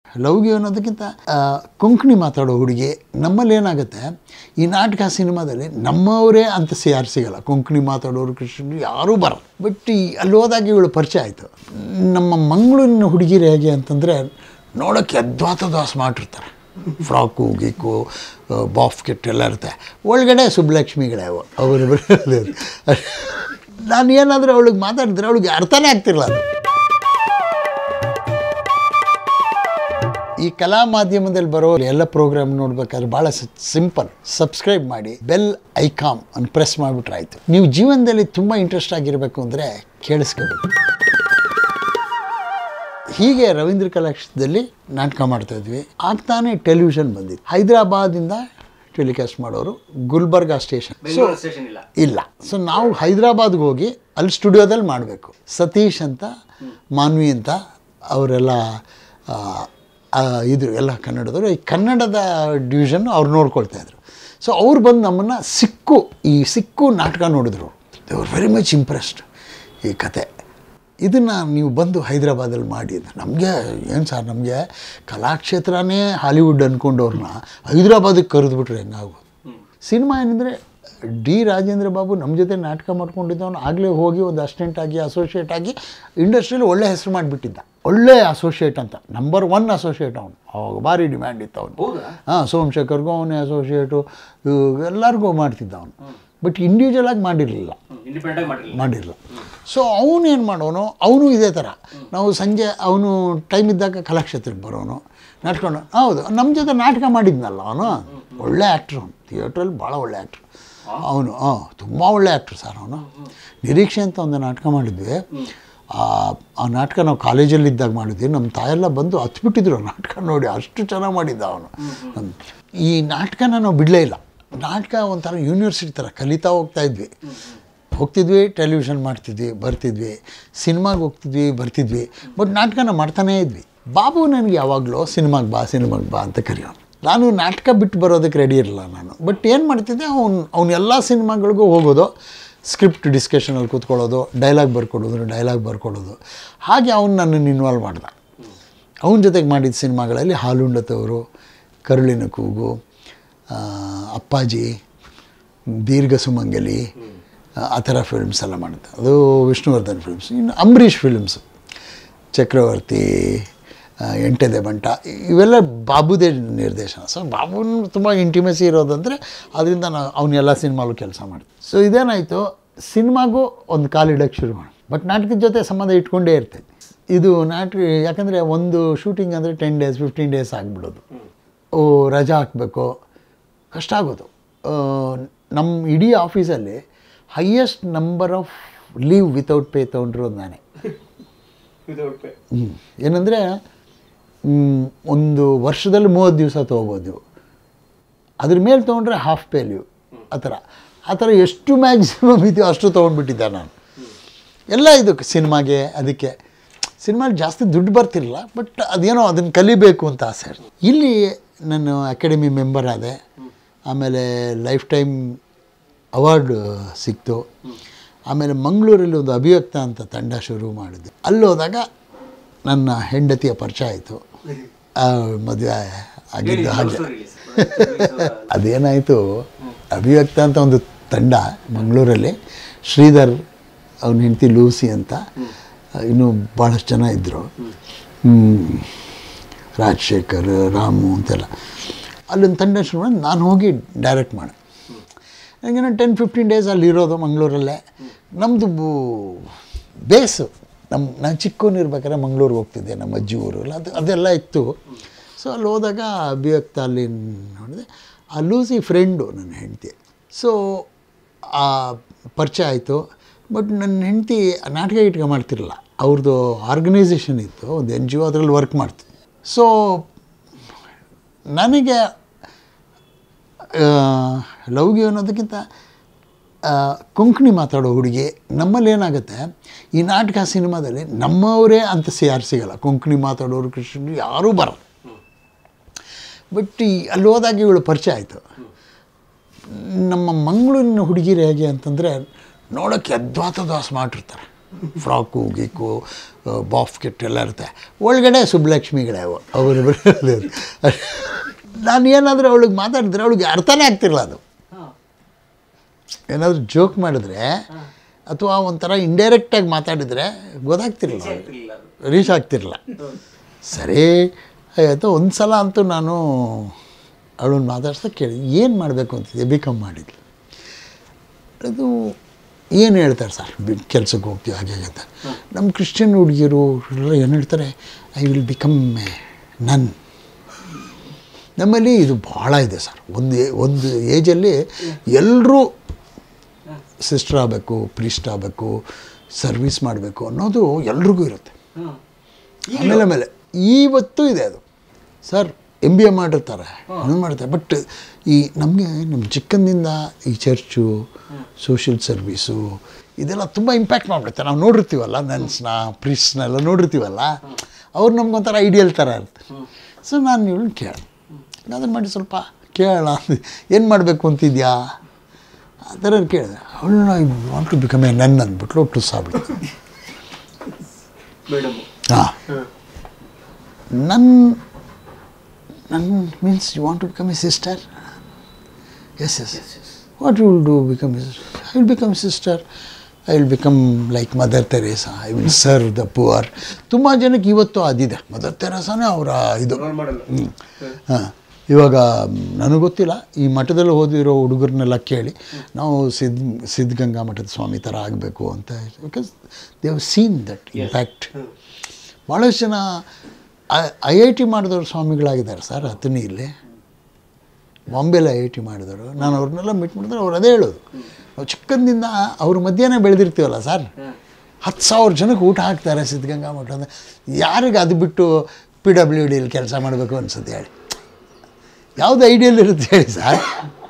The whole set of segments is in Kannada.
ಲವ್ಗೆ ಅನ್ನೋದಕ್ಕಿಂತ ಆ, ಕೊಂಕಣಿ ಮಾತಾಡೋ ಹುಡುಗಿ ನಮ್ಮಲ್ಲಿ ಏನಾಗುತ್ತೆ ಈ ನಾಟಕ ಸಿನಿಮಾದಲ್ಲಿ ನಮ್ಮವರೇ ಅಂತ ಸಿ ಯಾರು ಸಿಗಲ್ಲ ಕೊಂಕಣಿ ಮಾತಾಡೋರು ಕೃಷ್ಣರು ಯಾರೂ ಬರಲ್ಲ ಬಟ್ ಈ ಅಲ್ಲಿ ಹೋದಾಗ ಇವಳು ಪರಿಚಯ ಆಯಿತು ನಮ್ಮ ಮಂಗಳೂರಿನ ಹುಡುಗಿರು ಹೇಗೆ ಅಂತಂದರೆ ನೋಡೋಕ್ಕೆ ಅದ್ವಾತದ ಸ್ಮಾರ್ಟ್ ಇರ್ತಾರೆ ಫ್ರಾಕು ಗೀಕು ಬಾಫ್ ಕಿಟ್ ಎಲ್ಲ ಇರುತ್ತೆ ಒಳಗಡೆ ಸುಬ್ಬಲಕ್ಷ್ಮಿಗಳೇ ಅವು ಅವರು ನಾನು ಏನಾದರೂ ಅವಳಿಗೆ ಮಾತಾಡಿದ್ರೆ ಅವಳಿಗೆ ಅರ್ಥನೇ ಆಗ್ತಿರಲ್ಲ ಅದು ಈ ಕಲಾ ಮಾಧ್ಯಮದಲ್ಲಿ ಬರೋ ಎಲ್ಲ ಪ್ರೋಗ್ರಾಮ್ ನೋಡ್ಬೇಕಾದ್ರೆ ಭಾಳ ಸಿಂಪಲ್ ಸಬ್ಸ್ಕ್ರೈಬ್ ಮಾಡಿ ಬೆಲ್ ಐಕಾಮ್ ಅನ್ನು ಪ್ರೆಸ್ ಮಾಡಿಬಿಟ್ರೆ ಆಯಿತು ನೀವು ಜೀವನದಲ್ಲಿ ತುಂಬ ಇಂಟ್ರೆಸ್ಟ್ ಆಗಿರಬೇಕು ಅಂದರೆ ಕೇಳಿಸ್ಕೋಬೇಕು ಹೀಗೆ ರವೀಂದ್ರ ಕಲಾಕ್ಷೇತ್ರದಲ್ಲಿ ನಾಟಕ ಮಾಡ್ತಾ ಇದ್ವಿ ಆಗ್ತಾನೆ ಟೆಲಿವಿಷನ್ ಬಂದಿತ್ತು ಹೈದರಾಬಾದಿಂದ ಟೆಲಿಕಾಸ್ಟ್ ಮಾಡೋರು Gulbarga station so Bengaluru station ಇಲ್ಲ ಇಲ್ಲ ಸೊ ನಾವು ಹೈದರಾಬಾದ್ಗೆ ಹೋಗಿ ಅಲ್ಲಿ ಸ್ಟುಡಿಯೋದಲ್ಲಿ ಮಾಡಬೇಕು ಸತೀಶ್ ಅಂತ ಮಾನ್ವಿ ಅಂತ ಅವರೆಲ್ಲ ಆ, ಆ, ಇದ್ರು ಎಲ್ಲ ಕನ್ನಡದವರು ಈ ಕನ್ನಡದ ಡಿವಿಷನ್ ಅವ್ರು ನೋಡ್ಕೊಳ್ತಾ ಇದ್ರು ಸೊ ಅವ್ರು ಬಂದು ನಮ್ಮನ್ನು ಸಿಕ್ಕು ಈ ಸಿಕ್ಕು ನಾಟಕ ನೋಡಿದ್ರು they are very much impressed ಈ ಕತೆ ಇದನ್ನು ನೀವು ಬಂದು ಹೈದರಾಬಾದಲ್ಲಿ ಮಾಡಿ ಅಂತ ನಮಗೆ ಏನು ಸರ್ ನಮಗೆ ಕಲಾಕ್ಷೇತ್ರನೇ ಹಾಲಿವುಡ್ ಅಂದ್ಕೊಂಡವ್ರನ್ನ ಹೈದರಾಬಾದಿಗೆ ಕರೆದ್ಬಿಟ್ರೆ ಹೆಂಗಾಗೋದು ಸಿನಿಮಾ ಏನಂದರೆ ಡಿ ರಾಜೇಂದ್ರ ಬಾಬು ನಮ್ಮ ಜೊತೆ ನಾಟಕ ಮಾಡ್ಕೊಂಡಿದ್ದವನು ಆಗಲೇ ಹೋಗಿ ಒಂದು ಅಸಿಸ್ಟೆಂಟ್ ಆಗಿ ಅಸೋಸಿಯೇಟ್ ಆಗಿ ಇಂಡಸ್ಟ್ರಿಯಲ್ಲಿ ಒಳ್ಳೆ ಹೆಸರು ಮಾಡಿಬಿಟ್ಟಿದ್ದ ಒಳ್ಳೆ ಅಸೋಸಿಯೇಟ್ ಅಂತ ನಂಬರ್ ಒನ್ ಅಸೋಸಿಯೇಟ್ ಅವನು ಅವಾಗ ಭಾರಿ ಡಿಮ್ಯಾಂಡ್ ಇತ್ತು ಅವನು ಹೌದಾ ಹಾಂ ಸೋಮಶೇಖರ್ಗೂ ಅವನೇ ಅಸೋಸಿಯೇಟು ಎಲ್ಲರಿಗೂ ಮಾಡ್ತಿದ್ದ ಅವನು ಬಟ್ ಇಂಡಿವಿಜುವಲ್ ಆಗಿ ಮಾಡಿರಲಿಲ್ಲ ಇಂಡಿಪೆಂಡೆಂಟ್ ಆಗಿ ಮಾಡಿರಲಿಲ್ಲ ಮಾಡಿರಲ್ಲ ಸೊ ಅವನು ಏನು ಮಾಡೋನು ಅವನು ಇದೇ ಥರ ನಾವು ಸಂಜೆ ಅವನು ಟೈಮ್ ಇದ್ದಾಗ ಕಲಾಕ್ಷೇತ್ರಕ್ಕೆ ಬರೋನು ನಡ್ಕೊಂಡು ಹೌದು ನಮ್ಮ ಜೊತೆ ನಾಟಕ ಮಾಡಿದ್ನಲ್ಲ ಅವನು ಒಳ್ಳೆ ಆ್ಯಕ್ಟ್ರು ಅವನು ಥಿಯೇಟ್ರಲ್ಲಿ ಭಾಳ ಒಳ್ಳೆ ಆ್ಯಕ್ಟ್ರು ಅವನು ಹಾಂ ತುಂಬ ಒಳ್ಳೆ ಆ್ಯಕ್ಟ್ರು ಸರ್ ಅವನು ನಿರೀಕ್ಷೆ ಅಂತ ಒಂದು ನಾಟಕ ಮಾಡಿದ್ವಿ ಆ ಆ ನಾಟಕ ನಾವು ಕಾಲೇಜಲ್ಲಿ ಇದ್ದಾಗ ಮಾಡಿದ್ವಿ ನಮ್ಮ ತಾಯೆಲ್ಲ ಬಂದು ಹತ್ಬಿಟ್ಟಿದ್ರು ಆ ನಾಟಕ ನೋಡಿ ಅಷ್ಟು ಚೆನ್ನಾಗಿ ಮಾಡಿದ್ದ ಅವನು ಈ ನಾಟಕನ ನಾವು ಬಿಡಲೇ ಇಲ್ಲ ನಾಟಕ ಒಂಥರ ಯೂನಿವರ್ಸಿಟಿ ಥರ ಕಲಿತಾ ಹೋಗ್ತಾ ಇದ್ವಿ ಹೋಗ್ತಿದ್ವಿ ಟೆಲಿವಿಷನ್ ಮಾಡ್ತಿದ್ವಿ ಬರ್ತಿದ್ವಿ ಸಿನಿಮಾಗೆ ಹೋಗ್ತಿದ್ವಿ ಬರ್ತಿದ್ವಿ ಬಟ್ ನಾಟಕನ ಮಾಡ್ತಾನೇ ಇದ್ವಿ ಬಾಬು ನನಗೆ ಯಾವಾಗಲೂ ಸಿನಿಮಾಗೆ ಬಾ ಸಿನಿಮಾಗೆ ಬಾ ಅಂತ ಕರೆಯೋನು ನಾನು ನಾಟಕ ಬಿಟ್ಟು ಬರೋದಕ್ಕೆ ರೆಡಿ ಇರಲ್ಲ ನಾನು ಬಟ್ ಏನು ಮಾಡ್ತಿದ್ದೆ ಅವ್ನು ಅವ್ನು ಎಲ್ಲ ಸಿನಿಮಾಗಳಿಗೂ ಹೋಗೋದು ಸ್ಕ್ರಿಪ್ಟ್ ಡಿಸ್ಕಷನಲ್ಲಿ ಕೂತ್ಕೊಳ್ಳೋದು ಡೈಲಾಗ್ ಬರ್ಕೊಡೋದು ಡೈಲಾಗ್ ಬರ್ಕೊಡೋದು ಹಾಗೆ ಅವ್ನು ನನ್ನನ್ನು ಇನ್ವಾಲ್ವ್ ಮಾಡ್ದ ಅವನ ಜೊತೆಗೆ ಮಾಡಿದ ಸಿನಿಮಾಗಳಲ್ಲಿ ಹಾಲುಂಡತವರು ಕರುಳಿನ ಕೂಗು ಆ, ಅಪ್ಪಾಜಿ ದೀರ್ಘ ಸುಮಂಗಲಿ ಆ, ಆ ಥರ ಫಿಲ್ಮ್ಸ್ ಎಲ್ಲ ಮಾಡುತ್ತೆ ಅದು ವಿಷ್ಣುವರ್ಧನ್ ಫಿಲ್ಮ್ಸ್ ಇನ್ನು ಅಂಬರೀಷ್ ಫಿಲ್ಮ್ಸ್ ಚಕ್ರವರ್ತಿ ಆ, ಎಂಟೆದೆ ಬಂಟ ಇವೆಲ್ಲ ಬಾಬುದೇ ನಿರ್ದೇಶನ ಸೊ ಬಾಬುನ ತುಂಬ ಇಂಟಿಮೆಸಿ ಇರೋದಂದರೆ ಅದರಿಂದ ನಾವು ಅವನ್ನೆಲ್ಲ ಸಿನಿಮಾಲು ಕೆಲಸ ಮಾಡ್ತೀವಿ ಸೊ ಇದೇನಾಯಿತು ಸಿನಿಮಾಗೂ ಒಂದು ಕಾಲಿಡಕ್ಕೆ ಶುರು ಮಾಡಿ ಬಟ್ ನಾಟಕದ ಜೊತೆ ಸಂಬಂಧ ಇಟ್ಕೊಂಡೇ ಇರ್ತೈತೆ ಇದು ನಾಟಕ ಯಾಕಂದರೆ ಒಂದು ಶೂಟಿಂಗ್ ಅಂದರೆ ಟೆನ್ ಡೇಸ್ ಫಿಫ್ಟೀನ್ ಡೇಸ್ ಆಗಿಬಿಡೋದು ಓ ರಜಾ ಹಾಕಬೇಕು ಕಷ್ಟ ಆಗೋದು ಆ, ನಮ್ಮ ಇಡೀ ಆಫೀಸಲ್ಲಿ highest number of leave without pay ತೊಗೊಂಡಿರೋದು ನಾನೇ ಹ್ಮ್. ಏನಂದರೆ ಒಂದು ವರ್ಷದಲ್ಲಿ ಮೂವತ್ತು ದಿವಸ ತೊಗೋಬೋದು ಅದ್ರ ಮೇಲೆ ತೊಗೊಂಡ್ರೆ ಹಾಫ್ ಪೇ ಲೀವ್ ಆ ಥರ ಆ ಥರ ಎಷ್ಟು ಮ್ಯಾಕ್ಸಿಮಮ್ ಇದೆಯೋ ಅಷ್ಟು ತೊಗೊಂಡ್ಬಿಟ್ಟಿದ್ದೆ ನಾನು ಎಲ್ಲ ಇದಕ್ಕೆ ಸಿನಿಮಾಗೆ ಅದಕ್ಕೆ ಸಿನಿಮಾಗೆ ಜಾಸ್ತಿ ದುಡ್ಡು ಬರ್ತಿರಲಿಲ್ಲ ಬಟ್ ಅದೇನೋ ಅದನ್ನು ಕಲಿಬೇಕು ಅಂತ ಆಸೆ ಇಲ್ಲಿ ನಾನು ಅಕಾಡೆಮಿ ಮೆಂಬರ್ ಆದೆ ಆಮೇಲೆ ಲೈಫ್ ಟೈಮ್ ಅವಾರ್ಡ್ ಸಿಕ್ತು ಆಮೇಲೆ ಮಂಗಳೂರಲ್ಲಿ ಒಂದು ಅಭಿವ್ಯಕ್ತ ಅಂತ ತಂಡ ಶುರು ಮಾಡಿದ್ದೆ ಅಲ್ಲಿ ಹೋದಾಗ ನನ್ನ ಹೆಂಡತಿಯ ಪರಿಚಯ ಆಯಿತು ಮದುವೆ ಆಗಿದ್ದು ಹಾಗೆ ಅದೇನಾಯಿತು ಅಭಿವ್ಯಕ್ತ ಅಂತ ಒಂದು ತಂಡ ಮಂಗಳೂರಲ್ಲಿ ಶ್ರೀಧರ್ ಅವನ ಹೆಂಡತಿ ಲೂಸಿ ಅಂತ ಇನ್ನೂ ಭಾಳಷ್ಟು ಜನ ಇದ್ದರು ರಾಜಶೇಖರ್ ರಾಮು ಅಂತೆಲ್ಲ ಅಲ್ಲೊಂದು ತಂಡ ಶುರು ಮಾಡಿ ನಾನು ಹೋಗಿ ಡೈರೆಕ್ಟ್ ಮಾಡಿ ನನಗೇನೋ ಟೆನ್ ಫಿಫ್ಟೀನ್ ಡೇಸ್ ಅಲ್ಲಿ ಇರೋದು ಮಂಗಳೂರಲ್ಲೇ ನಮ್ಮದು ಬೇಸು ನಮ್ಮ ನಾನು ಚಿಕ್ಕವನಿರ್ಬೇಕಾದ್ರೆ ಮಂಗಳೂರಿಗೆ ಹೋಗ್ತಿದ್ದೆ ನಮ್ಮ ಅಜ್ಜಿ ಊರು ಅದು ಅದೆಲ್ಲ ಇತ್ತು ಸೊ ಅಲ್ಲಿ ಹೋದಾಗ ಅಭಿವ್ಯಕ್ತ ಅಲ್ಲಿ ನೋಡಿದೆ ಆ ಲೂಸಿ ಫ್ರೆಂಡು ನನ್ನ ಹೆಂಡತಿ ಸೊ ಆ ಪರಿಚಯ ಆಯಿತು ಬಟ್ ನನ್ನ ಹೆಂಡತಿ ನಾಟಕ ಇಟ್ಕ ಮಾಡ್ತಿರಲ್ಲ ಅವ್ರದ್ದು ಆರ್ಗನೈಸೇಷನ್ ಇತ್ತು ಒಂದು ಎನ್ ಜಿ ಒ ಅದರಲ್ಲಿ ವರ್ಕ್ ಮಾಡ್ತಿದ್ದೆ ಸೊ ನನಗೆ ಲವ್ಗೆ ಅನ್ನೋದಕ್ಕಿಂತ ಆ, ಕೊಂಕಣಿ ಮಾತಾಡೋ ಹುಡುಗಿ ನಮ್ಮಲ್ಲಿ ಏನಾಗುತ್ತೆ ಈ ನಾಟಕ ಸಿನಿಮಾದಲ್ಲಿ ನಮ್ಮವರೇ ಅಂತ ಸಿ ಯಾರು ಸಿಗಲ್ಲ ಕೊಂಕಣಿ ಮಾತಾಡೋರು ಕೃಷ್ಣರು ಯಾರೂ ಬರಲ್ಲ ಬಟ್ ಈ ಅಲ್ಲಿ ಹೋದಾಗ ಇವಳು ಪರಿಚಯ ಆಯಿತು ನಮ್ಮ ಮಂಗಳೂರಿನ ಹುಡುಗಿರು ಹೇಗೆ ಅಂತಂದರೆ ನೋಡೋಕ್ಕೆ ಅದ್ವಾತದ ಸ್ಮಾರ್ಟ್ ಇರ್ತಾರೆ ಫ್ರಾಕು ಗೀಕು ಬಾಫ್ ಕಿಟ್ ಎಲ್ಲ ಇರುತ್ತೆ ಒಳಗಡೆ ಸುಬ್ಬಲಕ್ಷ್ಮಿಗಳೇ ಅವು ಅವರು ನಾನು ಏನಾದರೂ ಅವಳಿಗೆ ಮಾತಾಡಿದ್ರೆ ಅವಳಿಗೆ ಅರ್ಥನೇ ಆಗ್ತಿರಲ್ಲ ಅದು ಹಾಂ ಏನಾದರೂ ಜೋಕ್ ಮಾಡಿದ್ರೆ ಅಥವಾ ಒಂಥರ ಇಂಡೈರೆಕ್ಟಾಗಿ ಮಾತಾಡಿದರೆ ಗೊತ್ತಾಗ್ತಿರಲಿಲ್ಲ ಅವ್ಳಿಗೆ. ಆಗ್ತಿರ್ಲಿಲ್ಲ ಅದು ರೀಚ್ ಆಗ್ತಿರಲಿಲ್ಲ ಸರಿ ಆಯಿತು ಒಂದು ಸಲ ಅಂತೂ ನಾನು ಅವಳನ್ನ ಮಾತಾಡ್ಸ್ತಾ ಕೇಳಿ ಏನು ಮಾಡಬೇಕು ಅಂತಿದ್ದೆ ಬಿ ಕಾಮ್ ಮಾಡಿದ್ಲು ಅದು ಏನು ಹೇಳ್ತಾರೆ ಸರ್ ಬಿ ಕೆಲಸಕ್ಕೆ ಹೋಗ್ತೀವಿ ಹಾಗೆ ಹಾಗೆ ಅಂತ ನಮ್ಮ ಕ್ರಿಶ್ಚಿಯನ್ ಹುಡುಗಿರು ಎಲ್ಲ ಏನು ಹೇಳ್ತಾರೆ ಐ ವಿಲ್ ಬಿಕಮ್ ಎ ನನ್ ನಮ್ಮಲ್ಲಿ ಇದು ಭಾಳ ಇದೆ ಸರ್ ಒಂದು ಏ- ಒಂದು ಏಜಲ್ಲಿ ಎಲ್ಲರೂ ಸಿಸ್ಟರ್ ಆಗಬೇಕು ಪ್ರೀಸ್ಟ್ ಆಗಬೇಕು ಸರ್ವಿಸ್ ಮಾಡಬೇಕು ಅನ್ನೋದು ಎಲ್ರಿಗೂ ಇರುತ್ತೆ ಹಾಂ ಆಮೇಲೆ ಆಮೇಲೆ ಇವತ್ತು ಇದೆ ಅದು ಸರ್ ಎಮ್ ಬಿ ಎ ಮಾಡಿರ್ತಾರೆ ಏನು ಮಾಡ್ತಾರೆ ಬಟ್ ಈ ನಮಗೆ ನಮ್ಮ ಚಿಕ್ಕಂದಿಂದ ಈ ಚರ್ಚು ಸೋಷಿಯಲ್ ಸರ್ವೀಸು ಇದೆಲ್ಲ ತುಂಬ ಇಂಪ್ಯಾಕ್ಟ್ ಮಾಡಿಬಿಡುತ್ತೆ ನಾವು ನೋಡಿರ್ತೀವಲ್ಲ ನನ್ಸ್ನ ಪ್ರೀಸ್ನೆಲ್ಲ ನೋಡಿರ್ತೀವಲ್ಲ ಅವ್ರು ನಮ್ಗೊಂಥರ ಐಡಿಯಲ್ ಥರ ಇರುತ್ತೆ ಸೊ ನಾನು ಇವಳನ್ನ ಕೇಳಿ ಅದನ್ನು ಮಾಡಿ ಸ್ವಲ್ಪ ಕೇಳೋಣ ಏನು ಮಾಡಬೇಕು ಅಂತಿದ್ಯಾ ಆ ಥರ ಕೇಳಿದೆ ಅವಳನ್ನ I want to become a nun ಅಂದ್ಬಿಟ್ಲು ಟುಸ್ ಆಗ್ಬಿಡ್ತು ಮೇಡಮ್ ಹಾಂ ಹಾಂ nun nun means you want to become a sister yes yes what you will do become I will become sister I will become like mother Teresa I will serve the poor ತುಂಬ ಜನಕ್ಕೆ ಇವತ್ತು ಅದಿದೆ ಮದರ್ ತೆರೇಸಾನೇ ಅವರ ಇದು ರೋಲ್ ಮಾಡಲ್ಲ ಹಾಂ ಇವಾಗ ನನಗೆ ಗೊತ್ತಿಲ್ಲ ಈ ಮಠದಲ್ಲಿ ಓದಿರೋ ಹುಡುಗರನ್ನೆಲ್ಲ ಕೇಳಿ ನಾವು ಸಿದ್ಧ ಸಿದ್ಧಗಂಗಾ ಮಠದ ಸ್ವಾಮಿ ಥರ ಆಗಬೇಕು ಅಂತ because they have seen that impact ಭಾಳಷ್ಟು ಜನ ಐ ಐ ಟಿ ಮಾಡಿದವರು ಸ್ವಾಮಿಗಳಾಗಿದ್ದಾರೆ ಸರ್ ಹತ್ತನೇ ಇಲ್ಲಿ ಬಾಂಬೆಲಿ ಐ ಐ ಟಿ ಮಾಡಿದವರು ನಾನು ಅವ್ರನ್ನೆಲ್ಲ ಮೀಟ್ ಮಾಡಿದ್ರೆ ಅವ್ರು ಅದೇ ಹೇಳೋದು ನಾವು ಚಿಕ್ಕಂದಿಂದ ಅವ್ರ ಮಧ್ಯಾಹ್ನ ಬೆಳೆದಿರ್ತೀವಲ್ಲ ಸರ್ ಹತ್ತು ಸಾವಿರ ಜನಕ್ಕೆ ಊಟ ಹಾಕ್ತಾರೆ ಸಿದ್ಧಗಂಗಾ ಮಠ ಅಂದರೆ ಯಾರಿಗೆ ಅದು ಬಿಟ್ಟು ಪಿ ಡಬ್ಲ್ಯೂ ಡಿಲಿ ಕೆಲಸ ಮಾಡಬೇಕು ಅನ್ಸುತ್ತೆ ಹೇಳಿ ಯಾವುದು ಐಡಿಯಲ್ ಇರುತ್ತೆ ಹೇಳಿ ಸರ್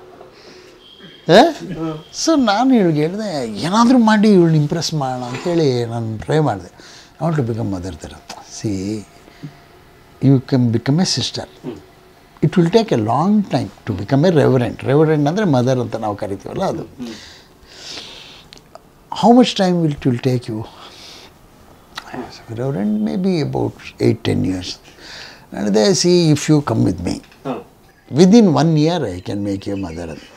ಸೊ ನಾನು ಇವಳಿಗೆ ಹೇಳಿದೆ ಏನಾದರೂ ಮಾಡಿ ಇವಳನ್ನ ಇಂಪ್ರೆಸ್ ಮಾಡೋಣ ಅಂತೇಳಿ ನಾನು ಟ್ರೈ ಮಾಡಿದೆ ನಾಟ್ ಟು ಬಿಕಮ್ ಮದರ್ ಥರ see you can become a sister it will take a long time to become a reverend reverend ಅಂದರೆ ಮದರ್ ಅಂತ ನಾವು ಕರಿತೀವಲ್ಲ ಅದು how much time will it will take you reverend may be about eight ten years ನಡೆದೆ see if you come with me ಹಾಂ within one year I can make you mother ಅಂತ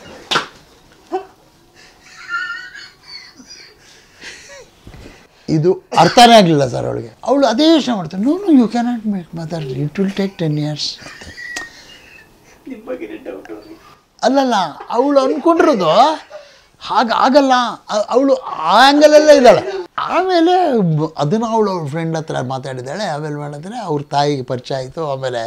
ಇದು ಅರ್ಥನೇ ಆಗಲಿಲ್ಲ ಸರ್ ಅವಳಿಗೆ ಅವಳು ಅದೇ ಯೋಚನೆ ಮಾಡ್ತಾಳೆ no no you cannot make mother it will take ten years ಅಂತ ನಿಮ್ಮ ಬಗ್ಗೆ ಡೌಟ್ ಅಲ್ಲಲ್ಲ ಅವಳು ಅಂದ್ಕೊಂಡಿರೋದು ಹಾಗೆ ಆಗಲ್ಲ ಅವಳು ಆ ಆ್ಯಂಗಲಲ್ಲೇ ಇದ್ದಾಳೆ ಆಮೇಲೆ ಬ- ಅದನ್ನು ಅವಳು ಅವ್ಳ ಫ್ರೆಂಡ್ ಹತ್ರ ಮಾತಾಡಿದ್ದಾಳೆ ಆಮೇಲೆ ಮಾಡಿದ್ರೆ ಅವ್ರ ತಾಯಿಗೆ ಪರಿಚಯ ಆಯಿತು ಆಮೇಲೆ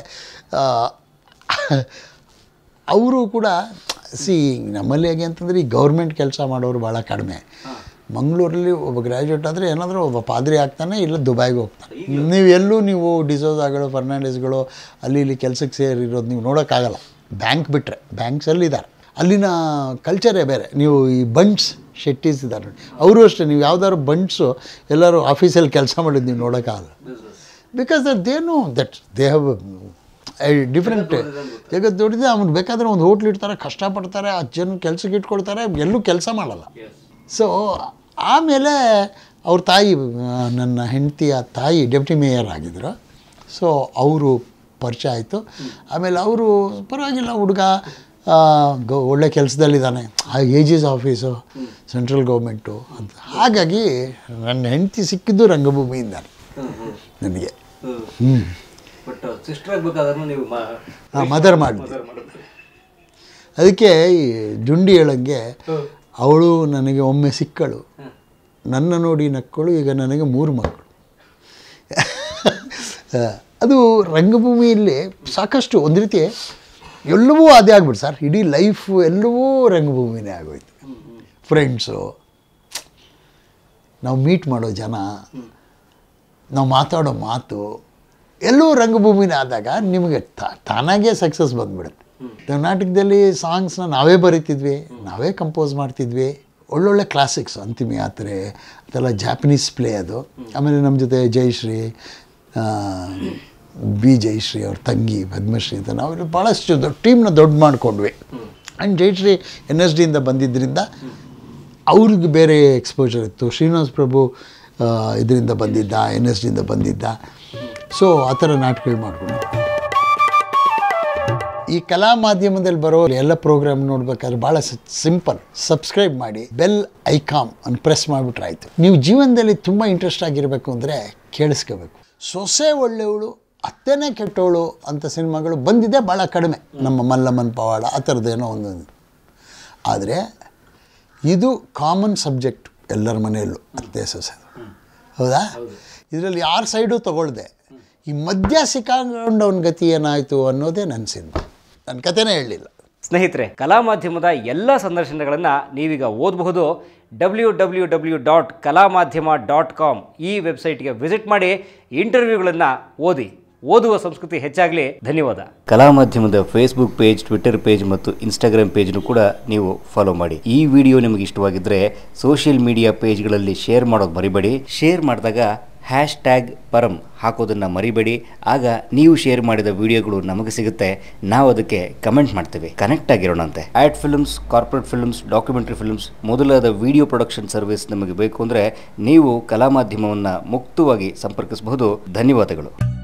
ಅವರು ಕೂಡ ಸಿ ನಮ್ಮಲ್ಲಿ ಹೇಗೆ ಅಂತಂದರೆ ಈ ಗೌರ್ಮೆಂಟ್ ಕೆಲಸ ಮಾಡೋರು ಭಾಳ ಕಡಿಮೆ ಮಂಗಳೂರಲ್ಲಿ ಒಬ್ಬ ಗ್ರ್ಯಾಜುಯೇಟ್ ಆದರೆ ಏನಾದರೂ ಒಬ್ಬ ಪಾದ್ರಿ ಆಗ್ತಾನೆ ಇಲ್ಲ ದುಬೈಗೆ ಹೋಗ್ತಾನೆ ನೀವು ಎಲ್ಲೂ ನೀವು ಡಿಸೋಜಾಗಳು ಫರ್ನಾಂಡಿಸ್ಗಳು ಅಲ್ಲಿ ಇಲ್ಲಿ ಕೆಲಸಕ್ಕೆ ಸೇರಿರೋದು ನೀವು ನೋಡೋಕ್ಕಾಗಲ್ಲ ಬ್ಯಾಂಕ್ ಬಿಟ್ಟರೆ ಬ್ಯಾಂಕ್ಸಲ್ಲಿ ಇದ್ದಾರೆ ಅಲ್ಲಿನ ಕಲ್ಚರೇ ಬೇರೆ ನೀವು ಈ ಬಂಟ್ಸ್ ಶೆಟ್ಟೀಸ್ ಇದ್ದಾರೆ ನೋಡಿ ಅವರು ಅಷ್ಟೇ ನೀವು ಯಾವ್ದಾದ್ರು ಬಂಟ್ಸು ಎಲ್ಲರೂ ಆಫೀಸಲ್ಲಿ ಕೆಲಸ ಮಾಡಿದ್ದು ನೀವು ನೋಡೋಕ್ಕಾಗಲ್ಲ because that they know that they have different ಜಗತ್ತು ದೊಡ್ಡದೆ ಅವ್ನು ಬೇಕಾದ್ರೆ ಒಂದು ಹೋಟ್ಲ್ ಇಡ್ತಾರೆ ಕಷ್ಟಪಡ್ತಾರೆ ಹತ್ತು ಜನ ಕೆಲಸಕ್ಕೆ ಇಟ್ಕೊಳ್ತಾರೆ ಎಲ್ಲೂ ಕೆಲಸ ಮಾಡಲ್ಲ ಎಸ್ ಸೊ ಆಮೇಲೆ ಅವ್ರ ತಾಯಿ ಆ, ನನ್ನ ಹೆಂಡತಿಯ ತಾಯಿ ಡೆಪ್ಟಿ ಮೇಯರ್ ಆಗಿದ್ರು ಸೊ ಅವರು ಪರಿಚಯ ಆಯಿತು ಆಮೇಲೆ ಅವರು ಪರವಾಗಿಲ್ಲ ಹುಡುಗ ಆ, ಗೌ ಒಳ್ಳೆ ಕೆಲಸದಲ್ಲಿದ್ದಾನೆ ಆ ಏಜಿಸ್ ಆಫೀಸು ಸೆಂಟ್ರಲ್ ಗೌರ್ಮೆಂಟು ಅಂತ ಹಾಗಾಗಿ ನನ್ನ ಹೆಂಡತಿ ಸಿಕ್ಕಿದ್ದು ರಂಗಭೂಮಿಯಿಂದ ಹ್ಞೂ ಹ್ಞೂ ನನಗೆ ಹ್ಞೂ ಹ್ಞೂ ಬಟ್ ಸಿಸ್ಟರ್ ಆಗ್ಬೇಕಾದ್ರೂ ನೀವು ಮಾ ಮದರ್ ಮಾಡಿದ್ವಿ ಮದರ್ ಮಾಡಿದ್ರಿ ಅದಕ್ಕೆ ಈ ಜುಂಡಿ ಹೇಳಂಗೆ ಹ್ಞೂ ಅವಳು ನನಗೆ ಒಮ್ಮೆ ಸಿಕ್ಕಳು ಹ್ಮ್. ನನ್ನ ನೋಡಿ ನಕ್ಕಳು ಈಗ ನನಗೆ ಮೂರು ಮಕ್ಕಳು ಅದು ರಂಗಭೂಮಿಯಲ್ಲಿ ಸಾಕಷ್ಟು ಒಂದು ರೀತಿ ಎಲ್ಲವೂ ಅದೇ ಆಗ್ಬಿಟ್ಟು ಸರ್ ಇಡೀ ಲೈಫು ಎಲ್ಲವೂ ರಂಗಭೂಮಿನೇ ಆಗೋಯ್ತು ಫ್ರೆಂಡ್ಸು ನಾವು ಮೀಟ್ ಮಾಡೋ ಜನ ನಾವು ಮಾತಾಡೋ ಮಾತು ಎಲ್ಲವೂ ರಂಗಭೂಮಿನೇ ಆದಾಗ ನಿಮಗೆ ತಾ- ತಾನಾಗೇ ಸಕ್ಸಸ್ ಬಂದ್ಬಿಡುತ್ತೆ ನಾವು ನಾಟಕದಲ್ಲಿ ಸಾಂಗ್ಸ್ನ ನಾವೇ ಬರೀತಿದ್ವಿ ನಾವೇ ಕಂಪೋಸ್ ಮಾಡ್ತಿದ್ವಿ ಒಳ್ಳೊಳ್ಳೆ ಕ್ಲಾಸಿಕ್ಸ್ ಅಂತಿಮ ಯಾತ್ರೆ ಅದೆಲ್ಲ ಜಾಪನೀಸ್ ಪ್ಲೇ ಅದು ಆಮೇಲೆ ನಮ್ಮ ಜೊತೆ ಜಯಶ್ರೀ ಆ, ಬಿ ಜಯಶ್ರೀ ಅವ್ರ ತಂಗಿ ಪದ್ಮಶ್ರೀ ಅಂತ ನಾವೆಲ್ಲ ಭಾಳಷ್ಟು ದೊಡ್ಡ ಟೀಮ್ನ ದೊಡ್ಡ ಮಾಡ್ಕೊಂಡ್ವಿ ಆ್ಯಂಡ್ ಜಯಶ್ರೀ ಎನ್ ಎಸ್ ಡಿಯಿಂದ ಬಂದಿದ್ದರಿಂದ ಅವ್ರಿಗೆ ಬೇರೆ ಎಕ್ಸ್ಪೋಜರ್ ಇತ್ತು ಶ್ರೀನಿವಾಸ್ ಪ್ರಭು ಇದರಿಂದ ಬಂದಿದ್ದ ಎನ್ ಎಸ್ ಡಿಯಿಂದ ಬಂದಿದ್ದ ಸೊ ಆ ಥರ ನಾಟಕಗಳು ಮಾಡಿಕೊಂಡು ಈ ಕಲಾ ಮಾಧ್ಯಮದಲ್ಲಿ ಬರೋ ಎಲ್ಲ ಪ್ರೋಗ್ರಾಮ್ ನೋಡ್ಬೇಕಾದ್ರೆ ಭಾಳ ಸಿಂಪಲ್ ಸಬ್ಸ್ಕ್ರೈಬ್ ಮಾಡಿ ಬೆಲ್ ಐಕಾಮ್ ಅನ್ನು ಪ್ರೆಸ್ ಮಾಡಿಬಿಟ್ರೆ ಆಯಿತು ನೀವು ಜೀವನದಲ್ಲಿ ತುಂಬ ಇಂಟ್ರೆಸ್ಟ್ ಆಗಿರಬೇಕು ಅಂದರೆ ಕೇಳಿಸ್ಕೋಬೇಕು ಸೊಸೆ ಒಳ್ಳೆಯವಳು ಅತ್ತೆನೇ ಕೆಟ್ಟವಳು ಅಂತ ಸಿನಿಮಾಗಳು ಬಂದಿದೆ ಭಾಳ ಕಡಿಮೆ ನಮ್ಮ ಮಲ್ಲಮ್ಮನ ಪವಾಡ ಆ ಥರದ್ದೇನೋ ಒಂದೊಂದು ಆದರೆ ಇದು ಕಾಮನ್ ಸಬ್ಜೆಕ್ಟ್ ಎಲ್ಲರ ಮನೆಯಲ್ಲೂ ಅತ್ತೆ ಸೊಸೆ ಹೌದಾ ಇದರಲ್ಲಿ ಯಾರ ಸೈಡು ತಗೊಳ್ದೆ ಈ ಮಧ್ಯ ಸಿಕ್ಕಾಕೊಂಡವನ ಗತಿ ಏನಾಯಿತು ಅನ್ನೋದೇ ನನ್ನ ಸಿನಿಮಾ ನನ್ನ ಕಥೆನೇ ಹೇಳಲಿಲ್ಲ ಸ್ನೇಹಿತರೆ ಕಲಾ ಮಾಧ್ಯಮದ ಎಲ್ಲ ಸಂದರ್ಶನಗಳನ್ನು ನೀವೀಗ ಓದಬಹುದು ಡಬ್ಲ್ಯೂ ಡಬ್ಲ್ಯೂ ಡಬ್ಲ್ಯೂ ಡಾಟ್ ಕಲಾ ಮಾಧ್ಯಮ ಡಾಟ್ ಕಾಮ್ ಈ ವೆಬ್ಸೈಟ್ಗೆ ವಿಸಿಟ್ ಮಾಡಿ ಇಂಟರ್ವ್ಯೂಗಳನ್ನು ಓದಿ ಓದುವ ಸಂಸ್ಕೃತಿ ಹೆಚ್ಚಾಗಲಿ ಧನ್ಯವಾದ ಕಲಾ ಮಾಧ್ಯಮದ ಫೇಸ್ಬುಕ್ ಪೇಜ್ ಟ್ವಿಟರ್ ಪೇಜ್ ಮತ್ತು ಇನ್ಸ್ಟಾಗ್ರಾಮ್ ಪೇಜ್ನು ಕೂಡ ನೀವು ಫಾಲೋ ಮಾಡಿ ಈ ವಿಡಿಯೋ ನಿಮಗೆ ಇಷ್ಟವಾಗಿದ್ದರೆ ಸೋಷಿಯಲ್ ಮೀಡಿಯಾ ಪೇಜ್ಗಳಲ್ಲಿ ಶೇರ್ ಮಾಡೋದು ಮರಿಬೇಡಿ ಶೇರ್ ಮಾಡಿದಾಗ ಹ್ಯಾಶ್ ಟ್ಯಾಗ್ ಪರಂ ಹಾಕೋದನ್ನು ಮರಿಬೇಡಿ ಆಗ ನೀವು ಶೇರ್ ಮಾಡಿದ ವಿಡಿಯೋಗಳು ನಮಗೆ ಸಿಗುತ್ತೆ ನಾವು ಅದಕ್ಕೆ ಕಮೆಂಟ್ ಮಾಡ್ತೇವೆ ಕನೆಕ್ಟ್ ಆಗಿರೋಣಂತೆ ad films corporate films documentary films ಮೊದಲಾದ ವಿಡಿಯೋ ಪ್ರೊಡಕ್ಷನ್ ಸರ್ವಿಸ್ ನಮಗೆ ಬೇಕು ಅಂದರೆ ನೀವು ಕಲಾ ಮಾಧ್ಯಮವನ್ನು ಮುಕ್ತವಾಗಿ ಸಂಪರ್ಕಿಸಬಹುದು ಧನ್ಯವಾದಗಳು